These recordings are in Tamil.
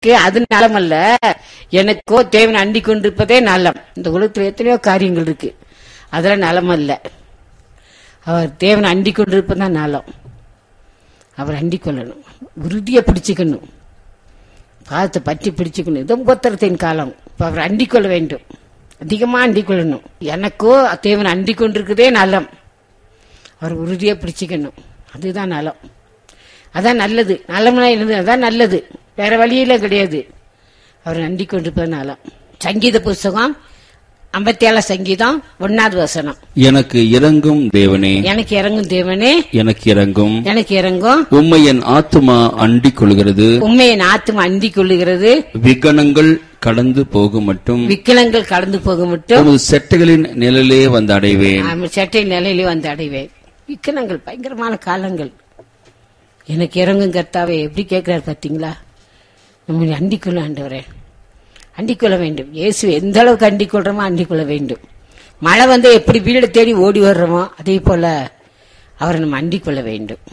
எனக்கு அது நலம் அல்ல எனக்கோ தேவன் அண்டிக் கொண்டிருப்பதே நலம் இந்த உலகத்துல எத்தனையோ காரியங்கள் இருக்கு அதெல்லாம் நலம் அல்ல அவர் தேவன் அண்டிக் கொண்டிருப்பதான் நலம் அவர் அண்டிக் கொள்ளணும் உறுதியா பிடிச்சுக்கணும் பாதத்தை பற்றி பிடிச்சுக்கணும் இது உபத்திரத்தின் காலம் இப்ப அவர் அண்டிக் கொள்ள வேண்டும் அதிகமா அண்டிக் கொள்ளணும் எனக்கோ தேவன் அண்டிக் கொண்டிருக்கிறதே நலம் அவர் உறுதியா பிடிச்சுக்கணும் அதுதான் நலம் அதான் நல்லது நலம்னா என்னது அதான் நல்லது வேற வழியில கிடையாது அவர் நன்றி கொண்டிருப்பது நலம் சங்கீத புஸ்தகம் ஐம்பத்தி ஏழு சங்கீதம் ஒன்னாவது வசனம் எனக்கு இறங்கும் தேவனே எனக்கு இறங்கும் தேவனே எனக்கு இறங்கும் எனக்கு இறங்கும் உம்மை என் ஆத்துமா அண்டிக் கொள்கிறது உண்மையை ஆத்தும் அண்டி கொள்ளுகிறது விகனங்கள் கடந்து போகும் மட்டும் விக்கலங்கள் கடந்து போக மட்டும் உமது செட்டைகளின் நிழலே வந்து அடைவேன் ஆமா, சட்டை நிலையிலே வந்து அடைவேன் விக்கலங்கள் பயங்கரமான காலங்கள் எனக்கு இறங்கும் கர்த்தாவே எப்படி கேட்கிறார் பாத்தீங்களா நம்ம அண்டிக்கொள்ள ஆண்டவரே அண்டிக்கொள்ள வேண்டும் இயேசு எந்த அளவுக்கு அண்டிக் கொள்றோமோ அண்டிக் கொள்ள வேண்டும் மழை வந்து எப்படி வீடு தேடி ஓடி வர்றோமோ அதே போல அவரை நம்ம அண்டிக் கொள்ள வேண்டும்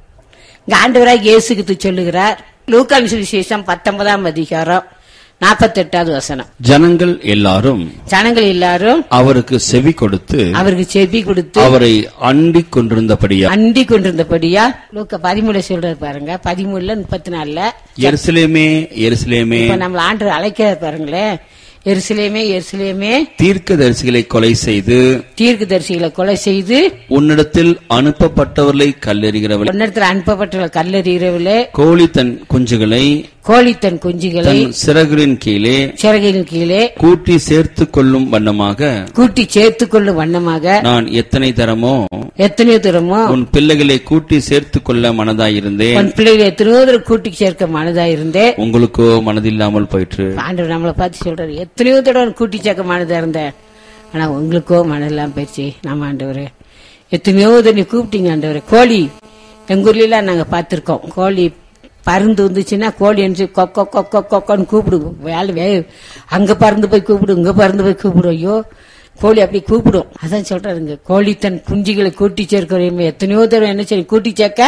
இங்க ஆண்டவராக இயேசுக்கு சொல்லுகிறார் லூக்கான் சுவிசேஷம் பத்தொன்பதாம் அதிகாரம் நாற்பத்தெட்டாவது வசனம் ஜனங்கள் எல்லாரும் ஜனங்கள் எல்லாரும் அவருக்கு செவி கொடுத்து அவருக்கு செவி கொடுத்து அவரை அண்டிக் கொண்டிருந்தபடியா அண்டி கொண்டிருந்தபடியா லூக்க பதிமூணு சொல்றாரு பாருங்க பதிமூணுல முப்பத்தி நாலுல எருசலேமே எருசலேமே இப்ப நம்மள ஆண்டு அழைக்கிறார் பாருங்களேன் எருசலேமே எருசலேமே தீர்க்கதரிசிகளை கொலை செய்து தீர்க்கதரிசிகளை கொலை செய்து உன்னிடத்தில் அனுப்பப்பட்டவர்களை கல்லெறிகிறவள் ஒன்னிடத்துல அனுப்பப்பட்ட கல்லறிகிறவிலே கோழி தன் குஞ்சுகளை கோழி தன் குஞ்சுகளை தன் சிறகுகளின் கீழே சிறகின் கீழே கூட்டி சேர்த்துக் கொள்ளும் வண்ணமாக கூட்டி சேர்த்துக் கொள்ளும் வண்ணமாக நான் எத்தனை தரமோ எத்தனையோ தூரமோ உன் பிள்ளைகளை கூட்டி சேர்த்துக் கொள்ள மனதாயிருந்தேன் உன் பிள்ளைகளை எத்தனையோ தூரம் கூட்டி சேர்க்க மனதா இருந்தே உங்களுக்கோ மனதில்லாமல் போயிற்று ஆண்டவர் நம்மளை பார்த்து சொல்றாரு எத்தனையோ தடவை கூட்டி சேர்க்க மனதா இருந்தேன் ஆனா உங்களுக்கோ மனதெல்லாம் போயிடுச்சு நம்ம ஆண்டவரே எத்தனையோ தண்ணி கூப்பிட்டீங்க ஆண்டவரே கோழி எங்க ஊர்ல எல்லாம் நாங்க பார்த்திருக்கோம் கோழி பருந்து வந்துச்சுன்னா கோழி என்று கொக்கோ கொக்கோ கொக்கோன்னு கூப்பிடும் வேலை வே அங்க பறந்து போய் கூப்பிடும் இங்க பறந்து போய் கூப்பிடும் ஐயோ கோழி அப்படி கூப்பிடும் அதான் சொல்றாருங்க கோழி தன் குஞ்சுகளை கூட்டி சேர்க்கிறோம் எத்தனையோ தடவை என்ன சரி கூட்டி சேர்க்க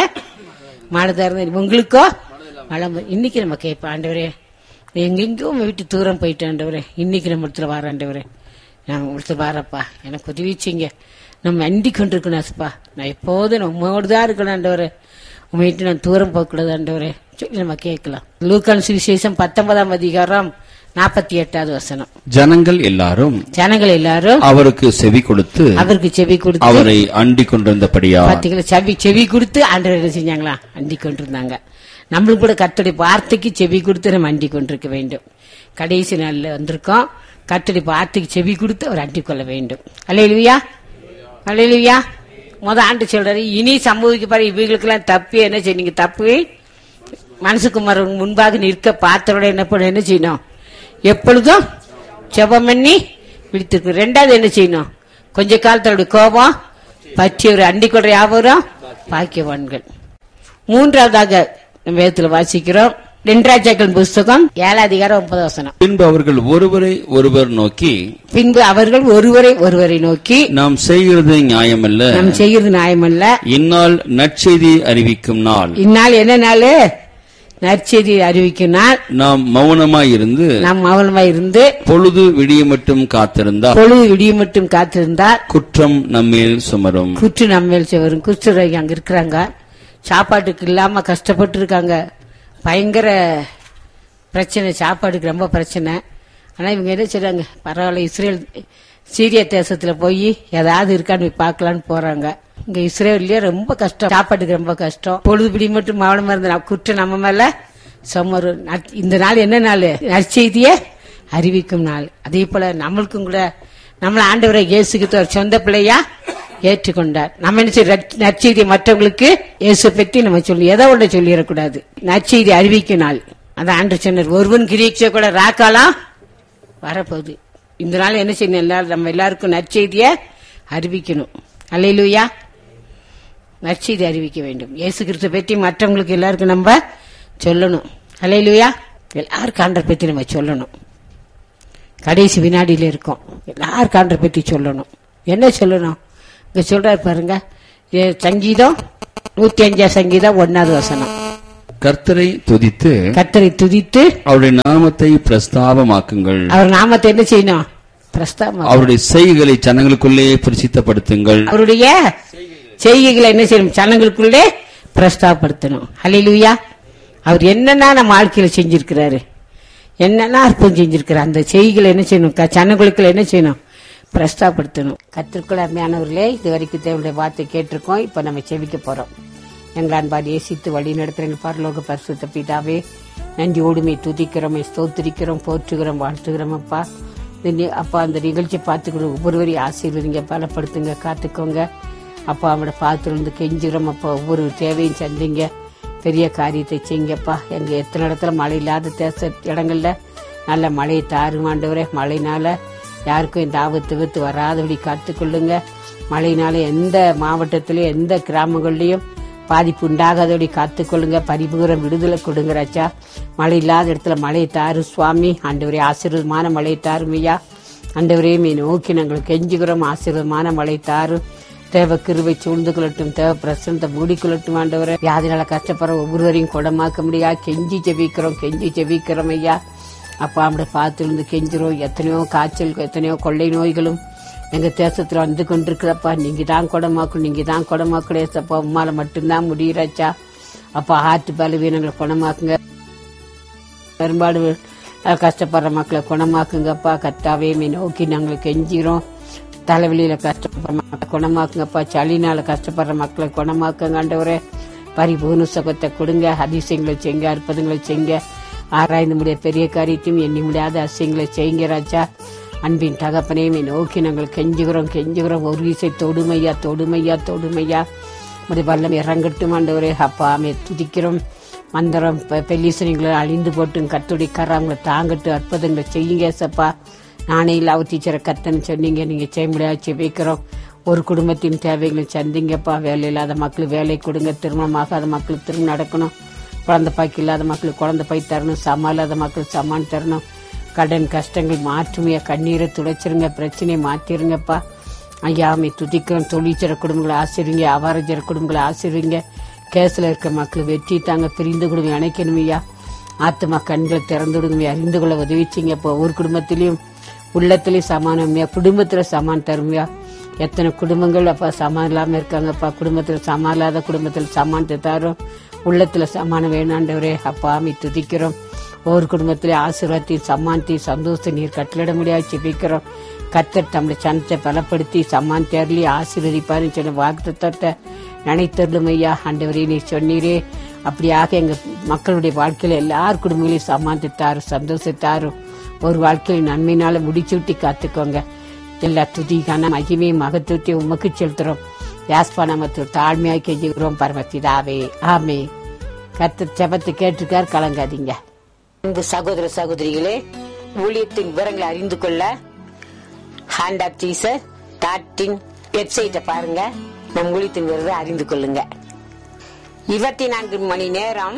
மழை திறந்து உங்களுக்கோ மழை வ- இன்னைக்கு நம்ம கேட்போம் ஆண்டவரே எங்கெங்கோ உங்க வீட்டு தூரம் போயிட்டு ஆண்டவரே இன்னைக்கு நம்ம இடத்துல வர ஆண்டவரே நான் ஒருத்தர் வாரப்பா எனக்கு உதவி செய்யுங்க நம்ம அண்டி கொண்டிருக்கணும் அசப்பா நான் எப்போதும் நான் உங்களோடு தான் இருக்கணும் ஆண்டவரே உங்க வீட்டு நான் தூரம் போகக்கூடாது ஆண்டவரே சொல்லி நம்ம கேட்கலாம் லூக்கான் சுவிசேஷம் பத்தொன்பதாம் அதிகாரம் நாற்பத்தி எட்டாவது வசனம் ஜனங்கள் எல்லாரும் ஜனங்கள் எல்லாரும் அவருக்கு செவி கொடுத்து அவருக்கு செவி கொடுத்து அவரை அண்டிக் கொண்டிருந்தபடியா பாத்தீங்களா செவி செவி கொடுத்து ஆண்டவர் என்ன செஞ்சாங்களா அண்டி கொண்டிருந்தாங்க நம்மளும் கூட கர்த்தருடைய வார்த்தைக்கு செவி கொடுத்து நம்ம அண்டி கொண்டிருக்க வேண்டும் கடைசி நாள்ல வந்திருக்கோம் கர்த்தருடைய வார்த்தைக்கு செவி கொடுத்து அவர் அண்டி கொள்ள வேண்டும் அல்லையா அல்லையா முத ஆண்டு சொல்றாரு இனி சம்பவிக்க பாரு இவங்களுக்கெல்லாம் தப்பு என்ன செய்ய தப்பு மனசுக்குமார் முன்பாக நிற்க பார்த்தவரோட என்ன பண்ண என்ன செய்யணும் எப்பொழுதும் ஜெபம் பண்ணி விழித்திருக்கு ரெண்டாவது என்ன செய்யணும் கொஞ்ச காலத்தோட கோபம் பற்றி ஒரு அண்டி கொள்ற யாவரும் பாக்கியவான்கள் மூன்றாவதாக நம்ம வேதத்துல வாசிக்கிறோம் ரெண்டராஜாக்கள் புஸ்தகம் ஏழாம் அதிகாரம் ஒன்பது வசனம் பின்பு அவர்கள் ஒருவரை ஒருவர் நோக்கி பின்பு அவர்கள் ஒருவரை ஒருவரை நோக்கி நாம் செய்கிறது நியாயமல்ல நாம் செய்யறது நியாயமல்ல இந்நாள் நற்செய்தி அறிவிக்கும் நாள் இந்நாள் என்ன நாள் நற்செய்தி அறிவிக்கும் நாள் நாம் மௌனமாயிருந்து நாம் மௌனமாய் இருந்து பொழுது விடிய மட்டும் காத்திருந்தால் பொழுது விடிய மட்டும் காத்திருந்தால் குற்றம் நம்மேல் சுமரும் குற்று நம்மேல் வரும் குஷ்டரோகி அங்க இருக்கிறாங்க சாப்பாட்டுக்கு இல்லாம கஷ்டப்பட்டு இருக்காங்க பயங்கர பிரச்சனை சாப்பாடுக்கு ரொம்ப பிரச்சனை ஆனா இவங்க என்ன சொல்றாங்க பரவாயில்ல இஸ்ரேல் சீரிய தேசத்துல போய் ஏதாவது இருக்கான்னு போய் பார்க்கலான்னு போறாங்க இங்க இஸ்ரேல்லயே ரொம்ப கஷ்டம் சாப்பாட்டுக்கு ரொம்ப கஷ்டம் பொழுதுபிடி மட்டும் மௌனமா இருந்த குற்றம் நம்ம மேல சுமரு நற்- இந்த நாள் என்ன நாள் நற்செய்திய அறிவிக்கும் நாள் அதே போல நம்மளுக்கும் கூட நம்மள ஆண்டவரை இயேசுக்கு ஒரு சொந்த பிள்ளையா ஏற்றுக்கொண்டார் நம்ம என்ன செய்ய நற்செய்தி மற்றவங்களுக்கு இயேசு பற்றி நம்ம சொல்லி எதை ஒன்று சொல்லிடக்கூடாது நற்செய்தி அறிவிக்கும் நாள் அந்த ஆண்டு சொன்னார் ஒருவன் கிரீட்சை கூட ராக்காலாம் வரப்போகுது இந்த நாள் என்ன செய்யணும் எல்லாரும் நம்ம எல்லாருக்கும் நற்செய்திய அறிவிக்கணும் அல்லையிலுயா நற்செய்தி அறிவிக்க வேண்டும் இயேசு கிறிஸ்து பற்றி மற்றவங்களுக்கு எல்லாருக்கும் நம்ம சொல்லணும் அல்லையிலுயா எல்லாருக்கும் ஆண்டர் பற்றி நம்ம சொல்லணும் கடைசி வினாடியில இருக்கோம் எல்லாருக்கும் ஆண்டர் பற்றி சொல்லணும் என்ன சொல்லணும் இங்க சொல்றாரு பாருங்க இது சங்கீதம் நூத்தி அஞ்சா சங்கீதம் ஒன்னாவது வசனம் கர்த்தரை துதித்து கத்தரை துதித்து அவருடைய நாமத்தை பிரஸ்தாபமாக்குங்கள் அவர் நாமத்தை என்ன செய்யணும் பிரஸ்தாபம் அவருடைய செய்கைகளை ஜனங்களுக்குள்ளே பிரசித்தப்படுத்துங்கள் அவருடைய செய்கைகளை என்ன செய்யணும் ஜனங்களுக்குள்ளே பிரஸ்தாபப்படுத்தணும் ஹalleluya அவர் என்னென்ன நம்ம வாழ்க்கையில செஞ்சிருக்கிறாரு என்னென்ன அற்புதம் செஞ்சிருக்கிறார் அந்த செய்கைகளை என்ன செய்யணும் க- ஜனங்களுக்குள்ள என்ன செய்யணும் பிரஸ்தாபப்படுத்தணும் கத்திற்குள் அருமையானவர்களே இது வரைக்கும் தேவனுடைய வார்த்தை கேட்டிருக்கோம் இப்ப நம்ம செவிக்க போறோம் எங்கள் அன்பாடி ஏசித்து வழி நடத்துகிற பரலோக பரிசுத்த பிதாவே நன்றி ஓடுமை துதிக்கிறோம் ஸ்தோத்திரிக்கிறோம் போற்றுகிறோம் வாழ்த்துகிறோம் அப்பா இந்த நி- அப்பா அந்த நிகழ்ச்சி பார்த்துக்கிற ஒவ்வொருவரையும் ஆசீர்வதிங்க பலப்படுத்துங்க காத்துக்கோங்க அப்பா அவனோட பார்த்துருந்து கெஞ்சுகிறோம் அப்பா ஒவ்வொரு தேவையும் சந்திங்க பெரிய காரியத்தை செய்யுங்கப்பா எங்க எத்தனை இடத்துல மழை இல்லாத தேச இடங்கள்ல நல்ல மழையை தாருமாண்டவரே மழைனால யாருக்கும் இந்த ஆபத்து வித்து வராதபடி காத்துக்கொள்ளுங்க மழையினால எந்த மாவட்டத்திலயும் எந்த கிராமங்கள்லயும் பாதிப்பு உண்டாகாதபடி காத்துக்கொள்ளுங்க பரிபூரம் விடுதலை கொடுங்க ராஜா மழை இல்லாத இடத்துல மழையை தாரு சுவாமி ஆண்டவரே ஆசீர்வாதமான மழையை தாரும் ஐயா ஆண்டவரே மீ நோக்கி நாங்கள் கெஞ்சுகிறோம் ஆசீர்வாதமான மழை தாரு தேவ கிருவை சூழ்ந்து கொள்ளட்டும் தேவ பிரசனத்தை மூடிக்கொள்ளட்டும் ஆண்டவரே வியாதினால கஷ்டப்படுற ஒவ்வொருவரையும் குடமாக்க முடியா கெஞ்சி ஜெபிக்கிறோம் கெஞ்சி ஜெபிக்கிறோம் ஐயா அப்பா அப்படி பார்த்து இருந்து கெஞ்சிரும் எத்தனையோ காய்ச்சல் எத்தனையோ கொள்ளை நோய்களும் எங்க தேசத்துல வந்து கொண்டிருக்கிறப்பா நீங்க தான் குடமாக்கணும் நீங்க தான் குடமாக்கணும் ஏசப்பா உம்மால மட்டும்தான் முடியறாச்சா அப்பா ஆட்டு பலவீனங்களை குணமாக்குங்க பெரும்பாடு அஹ், கஷ்டப்படுற மக்களை குணமாக்குங்கப்பா கத்தாவே மீ நோக்கி நாங்கள் கெஞ்சிரோம் தலைவலியில கஷ்டப்படுற மக்களை குணமாக்குங்கப்பா சளினால கஷ்டப்படுற மக்களை குணமாக்குங்க ஆண்டவரே பரிபூர்ண சுகத்தை கொடுங்க அதிசயங்களை செய்யுங்க அற்புதங்களை செய்யுங்க ஆராய்ந்து முடிய பெரிய காரியத்தையும் எண்ணி முடியாத அதிசயங்களை செய்யுங்க ராஜா அன்பின் தகப்பனே மீ நோக்கி நாங்கள் கெஞ்சுகிறோம் கெஞ்சுகிறோம் ஒரு இசை தொடுமையா தொடுமையா தொடுமையா முடி வல்லம் இறங்கட்டும் ஆண்டவரே அப்பா மே துதிக்கிறோம் மந்திரம் பெல்லீசனிங்களை அழிந்து போட்டும் கத்துடி கராங்களை தாங்கட்டு அற்புதங்களை செய்யுங்க சப்பா நானே இல்லாவ டீச்சரை கத்தன்னு சொன்னீங்க நீங்க செய்ய முடியாது வைக்கிறோம் ஒரு குடும்பத்தின் தேவைகளை சந்திங்கப்பா வேலை இல்லாத மக்களுக்கு வேலை கொடுங்க திருமணமாகாத மக்களுக்கு திருமணம் நடக்கணும் குழந்தை பாய்க்கு இல்லாத மக்களுக்கு குழந்தை பாய் தரணும் சமா இல்லாத மக்களுக்கு சமான் தரணும் கடன் கஷ்டங்கள் மாற்றுமையா கண்ணீரை துடைச்சிருங்க பிரச்சனையை மாத்திருங்கப்பா ஐயா அம்மை துதிக்கிறோம் தொழிற்சர குடும்பங்களை ஆசிரிங்க அவாரஜர குடும்பங்களை ஆசிரிங்க கேஸ்ல இருக்க மக்கள் வெற்றி தாங்க பிரிந்து குடும்பம் இணைக்கணும் ஐயா ஆத்மா கண்களை திறந்து விடுங்க அறிந்து கொள்ள உதவிச்சிங்க இப்போ ஒரு குடும்பத்திலையும் உள்ளத்திலையும் சமானம்யா குடும்பத்துல சமான் தருமையா எத்தனை குடும்பங்கள் அப்பா சமான் இல்லாம இருக்காங்கப்பா குடும்பத்துல சமான் இல்லாத குடும்பத்துல சமானத்தை தரும் உள்ளத்துல சமானம் வேணாண்டவரே அப்பா அம்மை துதிக்கிறோம் ஒவ்வொரு குடும்பத்திலே ஆசீர்வாதத்தையும் சம்மானத்தையும் சந்தோஷத்தை நீர் கட்டளிட முடியாது ஜெபிக்கிறோம் கத்தர் தம்முடைய சனத்தை பலப்படுத்தி சம்மான் தேர்லி ஆசீர்வதிப்பாருன்னு சொன்ன வாக்குத்தத்தை நினைத்தருளும் ஐயா ஆண்டவரே நீர் சொன்னீரே அப்படியாக எங்க மக்களுடைய வாழ்க்கையில எல்லார் குடும்பங்களையும் சம்மானத்தை தாரும் சந்தோஷத்தாரும் ஒரு வாழ்க்கையில் நன்மையினால முடிச்சுட்டி காத்துக்கோங்க எல்லா துதிக்கான மகிமையை மகத்துவத்தை உமக்கு செலுத்துறோம் யாஸ்பா நமத்து தாழ்மையாய் கெஞ்சுகிறோம் பரமபிதாவே ஆமே கத்தர் செபத்தை கேட்டிருக்கார் கலங்காதீங்க அன்பு சகோதர சகோதரிகளே ஊழியத்தின் விவரங்களை அறிந்து கொள்ள ஹேண்ட் ஆப் டீசர் டாட்டின் வெப்சைட்டை பாருங்க நம் ஊழியத்தின் விவரத்தை அறிந்து கொள்ளுங்க இருபத்தி நான்கு மணி நேரம்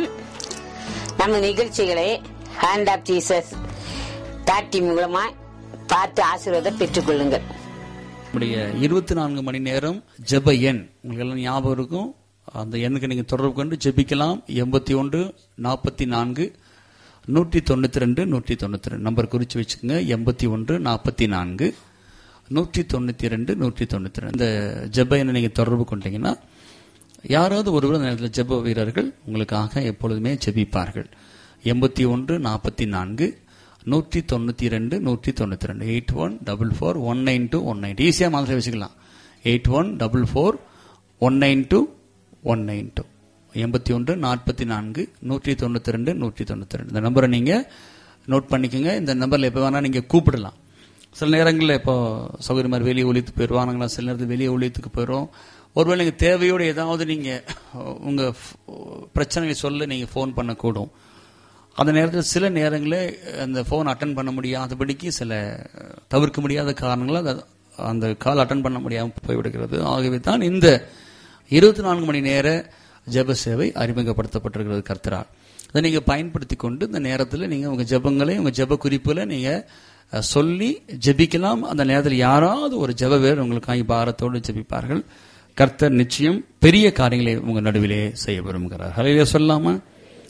நம்ம நிகழ்ச்சிகளை ஹேண்ட் ஆப் டீசர்ஸ் டாட்டி மூலமா பார்த்து ஆசீர்வாதம் பெற்றுக்கொள்ளுங்கள் நம்முடைய இருபத்தி நான்கு மணி நேரம் ஜெப எண் உங்களுக்கு எல்லாம் ஞாபகம் இருக்கும் அந்த எண்ணுக்கு நீங்க தொடர்பு கொண்டு ஜெபிக்கலாம் எண்பத்தி ஒன்று நாற்பத்தி நான்கு நூற்றி தொண்ணூத்தி ரெண்டு நூற்றி தொண்ணூத்தி ரெண்டு நம்பர் குறிச்சு வச்சுக்கோங்க எண்பத்தி ஒன்று நாற்பத்தி நான்கு நூற்றி தொண்ணூத்தி ரெண்டு நூற்றி தொண்ணூத்தி ரெண்டு இந்த ஜெப எண்ணை நீங்க தொடர்பு கொண்டீங்கன்னா யாராவது ஒருவர் அந்த நேரத்தில் ஜெப வீரர்கள் உங்களுக்காக எப்பொழுதுமே ஜெபிப்பார்கள் எண்பத்தி ஒன்று நாற்பத்தி நான்கு நூற்றி தொண்ணூற்றி ரெண்டு நூற்றி தொண்ணூற்றி ரெண்டு eight one double four one nine two one nine ஈஸியாக மாதிரி வச்சுக்கலாம் eight one double four one nine two one nine two எண்பத்தி ஒன்று நாற்பத்தி நான்கு நூற்றி தொண்ணூற்றி ரெண்டு நூற்றி தொண்ணூற்றி ரெண்டு இந்த நம்பரை நீங்கள் நோட் பண்ணிக்கோங்க இந்த நம்பரில் எப்போ வேணால் நீங்கள் கூப்பிடலாம் சில நேரங்களில் இப்போ சௌகரிய மாதிரி வெளியே ஒழித்து போயிடுவானுங்களா சில நேரத்தில் வெளியே ஒழித்துக்கு போயிடும் ஒருவேளை நீங்கள் தேவையோடு ஏதாவது நீங்கள் உங்கள் பிரச்சனையை சொல்ல நீங்கள் ஃபோன் பண்ணக்கூடும் அந்த நேரத்தில் சில நேரங்களில் அந்த ஃபோன் அட்டன் பண்ண முடியாதபடிக்கு சில தவிர்க்க முடியாத காரணங்களால் அது- அந்த கால் அட்டன் பண்ண முடியாமல் போய்விடுகிறது ஆகவே தான் இந்த இருபத்தி நான்கு மணி நேர ஜெப சேவை அறிமுகப்படுத்தப்பட்டிருக்கிறது கர்த்தரால் அதை நீங்கள் பயன்படுத்தி கொண்டு இந்த நேரத்தில் நீங்கள் உங்கள் ஜெபங்களை உங்கள் ஜெப குறிப்புகளை நீங்கள் அஹ், சொல்லி ஜெபிக்கலாம் அந்த நேரத்தில் யாராவது ஒரு ஜெப வேறு உங்களுக்காக பாரத்தோடு ஜெபிப்பார்கள் கர்த்தர் நிச்சயம் பெரிய காரியங்களை உங்கள் நடுவிலே செய்ய விரும்புகிறார் ஹலையிலே சொல்லாமா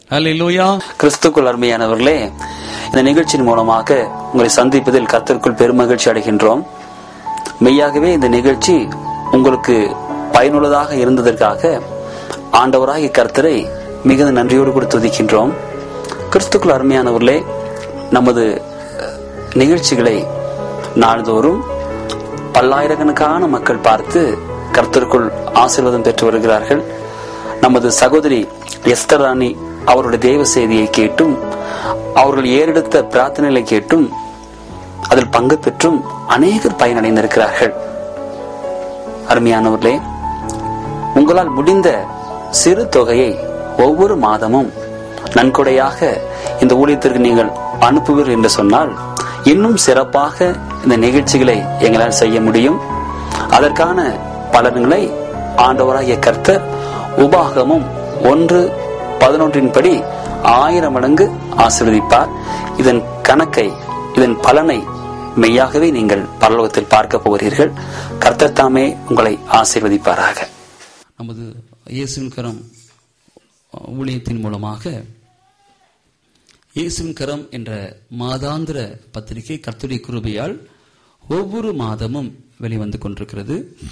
ஹalleluya கிறிஸ்துக்குள் அருமையானவர்களே இந்த நிகழ்ச்சியின் மூலமாக உங்களை சந்திப்பதில் கர்த்தருக்குள் பெருமகிழ்ச்சி அடைகின்றோம் மெய்யாகவே இந்த நிகழ்ச்சி உங்களுக்கு பயனுள்ளதாக இருந்ததற்காக ஆண்டவராகிய கர்த்தரை மிகுந்த நன்றியோடு கூட துதிக்கின்றோம் கிறிஸ்துக்குள் அருமையானவர்களே நமது நிகழ்ச்சிகளை நாள்தோறும் பல்லாயிரக்கணக்கான மக்கள் பார்த்து கர்த்தருக்குள் ஆசீர்வாதம் பெற்று வருகிறார்கள் நமது சகோதரி எஸ்தர் ராணி அவருடைய தேவ செய்தியை கேட்டும் அவர்கள் ஏறெடுத்த பிரார்த்தனைகளை கேட்டும் அதில் பங்கு பெற்றும் அநேகர் பயனடைந்திருக்கிறார்கள் அருமையானவர்களே உங்களால் முடிந்த சிறு தொகையை ஒவ்வொரு மாதமும் நன்கொடையாக இந்த ஊழியத்திற்கு நீங்கள் அனுப்புவீர்கள் என்று சொன்னால் இன்னும் சிறப்பாக இந்த நிகழ்ச்சிகளை எங்களால் செய்ய முடியும் அதற்கான பலன்களை ஆண்டவராகிய கர்த்தர் உபாகமும் ஒன்று பதினொன்றின் படி ஆயிரம் மடங்கு ஆசீர்வதிப்பார் இதன் கணக்கை இதன் பலனை மெய்யாகவே நீங்கள் பரலோகத்தில் பார்க்க போகிறீர்கள் கர்த்தர் தாமே உங்களை ஆசீர்வதிப்பாராக நமது இயேசுவின் கரம் ஊழியத்தின் மூலமாக இயேசுவின் கரம் என்ற மாதாந்திர பத்திரிகை கர்த்தருடைய கிருபையால் ஒவ்வொரு மாதமும் வெளிவந்து கொண்டிருக்கிறது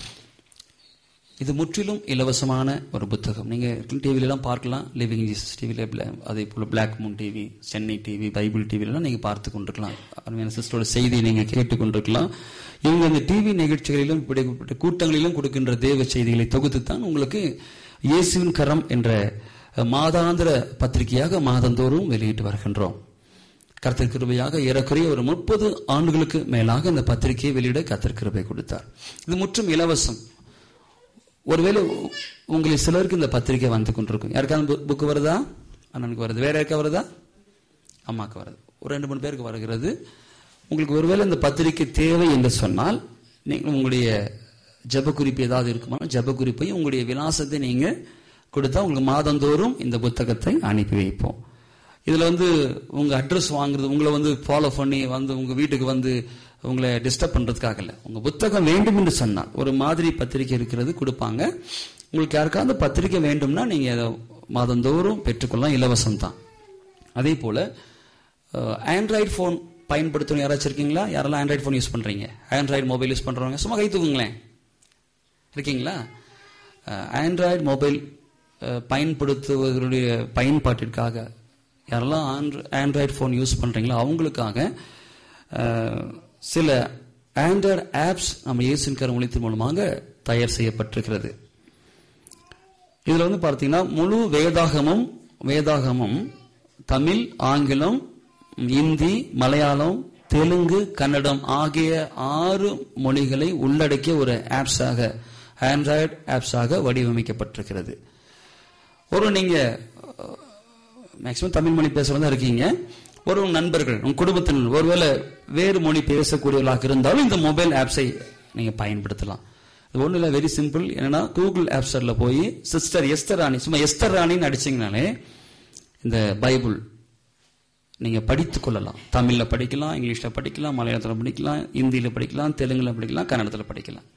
இது முற்றிலும் இலவசமான ஒரு புத்தகம் நீங்க டிவில எல்லாம் பார்க்கலாம் லிவிங் ஜீசஸ் டிவில அதே போல Black Moon TV Chennai TV Bible டிவில எல்லாம் நீங்க பார்த்து கொண்டிருக்கலாம் அருமையான சிஸ்டரோட செய்தியை நீங்க கேட்டுக் கொண்டிருக்கலாம் இவங்க இந்த டிவி நிகழ்ச்சிகளிலும் இப்படிப்பட்ட கூட்டங்களிலும் கொடுக்கின்ற தேவ செய்திகளை தொகுத்து தான் உங்களுக்கு இயேசுவின் கரம் என்ற மாதாந்திர பத்திரிகையாக மாதந்தோறும் வெளியிட்டு வருகின்றோம் கர்த்தர் கிருபையாக ஏறக்குறைய ஒரு முப்பது ஆண்டுகளுக்கு மேலாக இந்த பத்திரிகையை வெளியிட கர்த்தர் கிருபை கொடுத்தார் இது முற்றும் இலவசம் ஒருவேளை உங்களில் சிலருக்கு இந்த பத்திரிகை வந்து கொண்டிருக்கும் யாருக்காவது புக்கு வருதா அண்ணனுக்கு வருது வேற யாருக்கா வருதா அம்மாவுக்கு வருது ஒரு ரெண்டு மூணு பேருக்கு வருகிறது உங்களுக்கு ஒருவேளை இந்த பத்திரிகை தேவை என்று சொன்னால் நீங்கள் உங்களுடைய ஜப குறிப்பு ஏதாவது இருக்குமா ஜப குறிப்பையும் உங்களுடைய விலாசத்தை நீங்க கொடுத்தா உங்களுக்கு மாதந்தோறும் இந்த புத்தகத்தை அனுப்பி வைப்போம் இதுல வந்து உங்க அட்ரஸ் வாங்குறது உங்களை வந்து ஃபாலோ பண்ணி வந்து உங்க வீட்டுக்கு வந்து உங்களை டிஸ்டர்ப் பண்றதுக்காக இல்ல உங்க புத்தகம் வேண்டும் என்று சொன்னால் ஒரு மாதிரி பத்திரிகை இருக்கிறது கொடுப்பாங்க உங்களுக்கு யாருக்காவது பத்திரிகை வேண்டும்னா நீங்க அதை மாதந்தோறும் பெற்றுக்கொள்ளலாம் இலவசம் தான் அதே போல ஆண்ட்ராய்டு போன் பயன்படுத்தணும் யாராச்சும் இருக்கீங்களா யாரெல்லாம் ஆண்ட்ராய்டு போன் யூஸ் பண்றீங்க ஆண்ட்ராய்டு மொபைல் யூஸ் பண்றவங்க சும்மா கை தூக்குங்களேன் இருக்கீங்களா ஆண்ட்ராய்டு மொபைல் பயன்படுத்துவதனுடைய பயன்பாட்டிற்காக யாரெல்லாம் ஆண்ட்ராய்டு ஃபோன் யூஸ் பண்றீங்களோ அவங்களுக்காக சில ஆண்ட்ராய்டு ஆப்ஸ் நம்ம இயேசுவின் கரம் ஒழித்தின் மூலமாக தயார் செய்யப்பட்டிருக்கிறது இதுல வந்து பார்த்தீங்கன்னா முழு வேதாகமும் வேதாகமும் தமிழ் ஆங்கிலம் இந்தி மலையாளம் தெலுங்கு கன்னடம் ஆகிய ஆறு மொழிகளை உள்ளடக்கிய ஒரு ஆப்ஸாக ஆண்ட்ராய்டு ஆப்ஸாக வடிவமைக்கப்பட்டிருக்கிறது ஒரு நீங்க மேக்சிமம் தமிழ் மொழி பேசுறதா இருக்கீங்க ஒரு நண்பர்கள் உங்க குடும்பத்தினர் ஒருவேளை வேறு மொழி பேசக்கூடியவர்களாக இருந்தாலும் இந்த மொபைல் ஆப்ஸை நீங்க பயன்படுத்தலாம் இது ஒண்ணு இல்ல வெரி சிம்பிள் என்னன்னா கூகுள் ஆப் ஸ்டோர்ல போய் சிஸ்டர் எஸ்தர் ராணி சும்மா எஸ்தர் ராணின்னு அடிச்சீங்கனாலே இந்த பைபிள் நீங்க படித்துக் கொள்ளலாம் தமிழ்ல படிக்கலாம் இங்கிலீஷ்ல படிக்கலாம் மலையாளத்துல படிக்கலாம் இந்தியில படிக்கலாம் தெலுங்குல படிக்கலாம் கன்னடத்துல படிக்கலாம்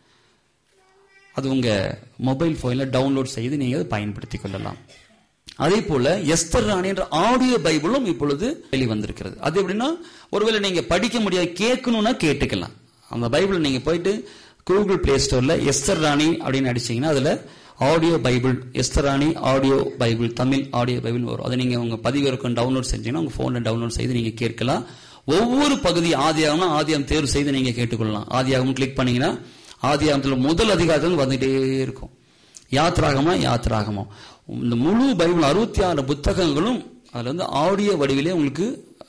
அது உங்க மொபைல் போன்ல டவுன்லோட் செய்து நீங்க பயன்படுத்திக் கொள்ளலாம் அதே போல எஸ்தர் ராணி என்ற ஆடியோ பைபிளும் இப்பொழுது வெளிவந்திருக்கிறது அது எப்படின்னா ஒருவேளை நீங்க படிக்க முடியாது கேட்கணும்னா கேட்டுக்கலாம் அந்த பைபிள் நீங்க போயிட்டு கூகுள் பிளே ஸ்டோர்ல எஸ்தர் ராணி அப்படின்னு அடிச்சீங்கன்னா அதுல audio Bible Esther Rani audio Bible Tamil audio Bible வரும் அதை நீங்க உங்க பதிவிறக்கம் டவுன்லோட் செஞ்சீங்கன்னா உங்க போன்ல டவுன்லோட் செய்து நீங்க கேட்கலாம் ஒவ்வொரு பகுதி ஆதியாகம்னா ஆதியாகம் தேர்வு செய்து நீங்க கேட்டுக்கொள்ளலாம் ஆதியாகம் கிளிக் பண்ணீங்கன்னா ஆதியாகத்துல முதல் அதிகாரத்தில் வந்துட்டே இருக்கும் யாத்ராகமா யாத்ராகமா இந்த முழு பைபிள் அறுபத்தி ஆறு புத்தகங்களும் அதுல வந்து ஆடியோ வடிவிலே உங்களுக்கு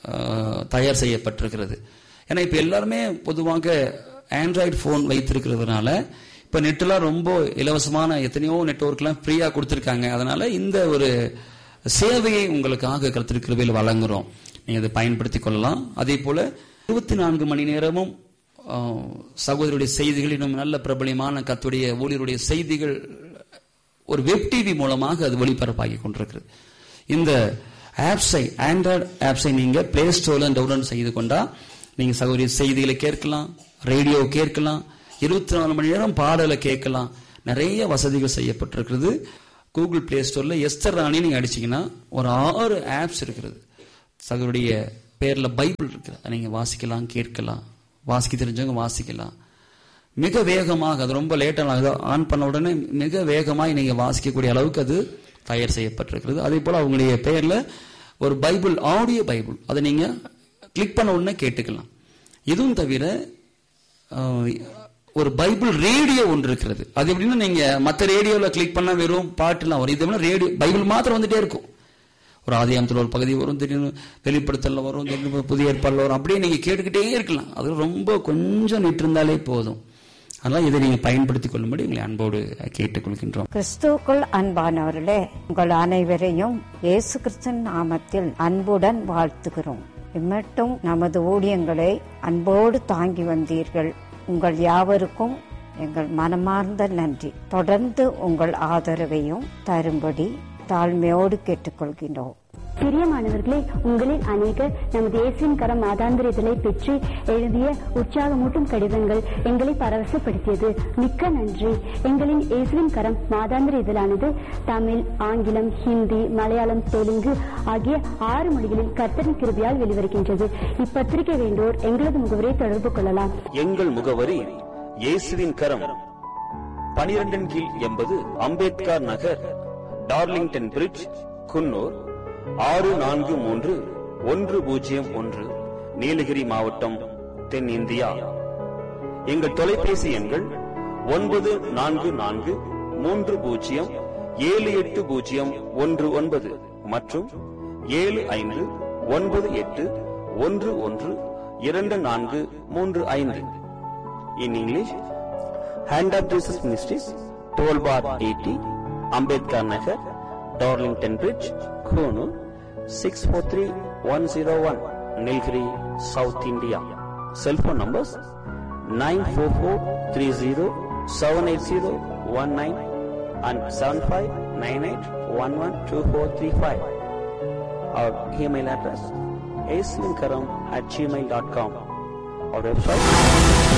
தயார் செய்யப்பட்டிருக்கிறது ஏன்னா இப்ப எல்லாருமே பொதுவாக ஆண்ட்ராய்டு போன் வைத்திருக்கிறதுனால இப்ப நெட்லாம் ரொம்ப இலவசமான எத்தனையோ நெட்ஒர்க்லாம் ஃப்ரீயா கொடுத்திருக்காங்க அதனால இந்த ஒரு சேவையை உங்களுக்காக கருத்திருக்கிறவையில் வழங்குறோம் நீங்க அதை பயன்படுத்திக் கொள்ளலாம் அதே போல இருபத்தி நான்கு மணி நேரமும் சகோதரருடைய செய்திகள் இன்னும் நல்ல பிரபலியமான கத்துடைய ஊழியருடைய செய்திகள் ஒரு வெப் டிவி மூலமாக அது ஒளிபரப்பாகி கொண்டிருக்கிறது இந்த ஆப்ஸை ஆண்ட்ராய்டு ஆப்ஸை நீங்க பிளே ஸ்டோர்ல டவுன்லோட் செய்து கொண்டா நீங்க சகோதரி செய்திகளை கேட்கலாம் ரேடியோ கேட்கலாம் இருபத்தி நாலு மணி நேரம் பாடலை கேட்கலாம் நிறைய வசதிகள் செய்யப்பட்டிருக்கிறது கூகுள் பிளே ஸ்டோர்ல எஸ்தர் ராணி நீங்க அடிச்சீங்கன்னா ஒரு ஆறு ஆப்ஸ் இருக்கிறது சகருடைய பேர்ல பைபிள் இருக்கு அதை நீங்க வாசிக்கலாம் கேட்கலாம் வாசிக்க தெரிஞ்சவங்க வாசிக்கலாம் மிக வேகமாக அது ரொம்ப லேட்டாக ஆன் பண்ண உடனே மிக வேகமாக நீங்க வாசிக்கக்கூடிய அளவுக்கு அது தயார் செய்யப்பட்டிருக்கிறது அதே போல அவங்களுடைய பெயர்ல ஒரு பைபிள் ஆடியோ பைபிள் அதை நீங்க கிளிக் பண்ண உடனே கேட்டுக்கலாம் இதுவும் தவிர அஹ், ஒரு பைபிள் ரேடியோ ஒன்று இருக்கிறது அது எப்படின்னா நீங்க மற்ற ரேடியோல கிளிக் பண்ணா வெறும் பாட்டுலாம் வரும் இது ரேடியோ பைபிள் மாத்திரம் வந்துட்டே இருக்கும் ஒரு ஆதியாமத்தில் ஒரு பகுதி வரும் திடீர்னு வெளிப்படுத்தல வரும் திடீர்னு புதிய ஏற்பாடுல வரும் அப்படியே நீங்க கேட்டுக்கிட்டே இருக்கலாம் அது ரொம்ப கொஞ்சம் நிட்டிருந்தாலே போதும் அதனால இதை நீங்க பயன்படுத்திக் கொள்ளும்படி உங்களை அன்போடு கேட்டுக்கொள்கின்றோம் கிறிஸ்துவுக்குள் அன்பானவர்களே உங்கள் அனைவரையும் இயேசு கிறிஸ்தன் நாமத்தில் அன்புடன் வாழ்த்துகிறோம் இம்மட்டும் நமது ஊழியங்களை அன்போடு தாங்கி வந்தீர்கள் உங்கள் யாவருக்கும் எங்கள் மனமார்ந்த நன்றி தொடர்ந்து உங்கள் ஆதரவையும் தரும்படி தாழ்மையோடு கேட்டுக்கொள்கின்றோம் பிரியமானவர்களே உங்களில் அநேகர் நமது இயேசுவின் கரம் மாதாந்திர இதழை பெற்று எழுதிய உற்சாகமூட்டும் கடிதங்கள் எங்களை பரவசப்படுத்தியது மிக்க நன்றி எங்களின் இயேசுவின் கரம் மாதாந்திர இதழானது தமிழ் ஆங்கிலம் ஹிந்தி மலையாளம் தெலுங்கு ஆகிய ஆறு மொழிகளில் கர்த்தரின் கிருபையால் வெளிவருகின்றது இப்பத்திரிகை வேண்டோர் எங்களது முகவரை தொடர்பு கொள்ளலாம் எங்கள் முகவரி இயேசுவின் கரம் பனிரெண்டின் கீழ் எண்பது அம்பேத்கர் நகர் டார்லிங்டன் பிரிட்ஜ் குன்னூர் ஆறு நான்கு மூன்று ஒன்று பூஜ்ஜியம் ஒன்று நீலகிரி மாவட்டம் தென்னிந்தியா எங்கள் தொலைபேசி எண்கள் ஒன்பது நான்கு நான்கு மூன்று பூஜ்ஜியம் ஏழு எட்டு பூஜ்ஜியம் ஒன்று ஒன்பது மற்றும் ஏழு ஐந்து ஒன்பது எட்டு ஒன்று ஒன்று இரண்டு நான்கு மூன்று ஐந்து in English hand of Jesus ministries twelve bar eighty Ambedkar Nagar Darlington bridge Coonoor six four three one zero one Nilgiri South India cellphone numbers nine four four three zero seven eight zero one nine and seven five nine eight one one two four three five our email address aslinkaram at gmail.com. Our website